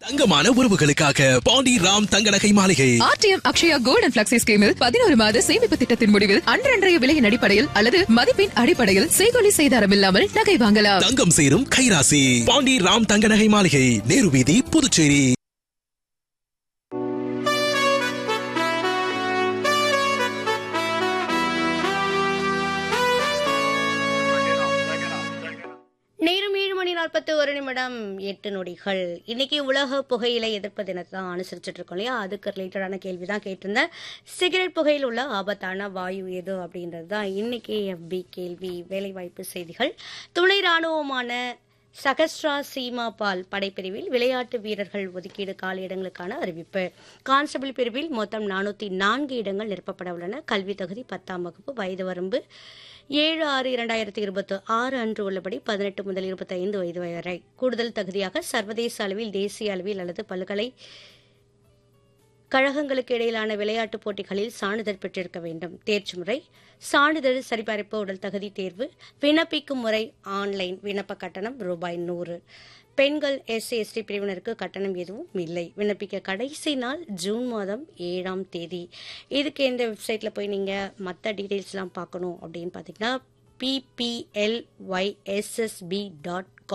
தங்கமான உறவுகளுக்காக பாண்டி ராம் தங்க நகை மாளிகை RTM Akshaya gold and flexi ஸ்கீமில் பதினோரு மாத சேமிப்பு திட்டத்தின் முடிவில் அன்றன்றைய விலையின் அடிப்படையில் அல்லது மதிப்பின் அடிப்படையில் செய்கொலி செய்தாரம் இல்லாமல் நகை வாங்கலாம் தங்கம் சேரும் கைராசி பாண்டி ராம் தங்க நகை மாளிகை நேரு வீதி புதுச்சேரி நேரம் ஏழு மணி நாற்பத்தி ஒரு நிமிடம் எட்டு நொடிகள் இன்னைக்கு உலக புகையிலை எதிர்ப்பு தினத்தை தான் அனுசரிச்சுட்டு இருக்கோம் இல்லையா அதுக்கு ரிலேட்டடான கேள்வி தான் கேட்டிருந்தேன் சிகரெட் புகையில் உள்ள ஆபத்தான வாயு எது அப்படின்றது தான் இன்னைக்கு எஃபி கேள்வி வேலைவாய்ப்பு செய்திகள் துணை ராணுவமான சகஸ்ட்ரா சீமா பால் படைப்பிரிவில் விளையாட்டு வீரர்கள் ஒதுக்கீடு காலி இடங்களுக்கான அறிவிப்பு கான்ஸ்டபிள் பிரிவில் மொத்தம் நானூற்றி நான்கு இடங்கள் நிரப்பப்பட உள்ளன கல்வி தகுதி பத்தாம் வகுப்பு வயது வரம்பு ஏழு ஆறு இரண்டாயிரத்தி இருபத்தி ஆறு அன்று உள்ளபடி பதினெட்டு முதல் இருபத்தைந்து வயது வரை கூடுதல் தகுதியாக சர்வதேச அளவில் தேசிய அளவில் அல்லது பல்கலை கழகங்களுக்கு இடையிலான விளையாட்டுப் போட்டிகளில் சான்றிதழ் பெற்றிருக்க வேண்டும் தேர்ச்சி முறை சான்றிதழ் சரிபார்ப்பு உடல் தகுதி தேர்வு விண்ணப்பிக்கும் முறை ஆன்லைன் விண்ணப்ப கட்டணம் ரூபாய் நூறு பெண்கள் எஸ்சி எஸ்டி பிரிவினருக்கு கட்டணம் எதுவும் இல்லை விண்ணப்பிக்க கடைசி நாள் ஜூன் மாதம் ஏழாம் தேதி இதுக்கு எந்த வெப்சைட்டில் போய் நீங்கள் மற்ற டீட்டெயில்ஸ்லாம் பார்க்கணும் அப்படின்னு பார்த்தீங்கன்னா பிபிஎல்ஒய்எஸ்எஸ்பி டாட்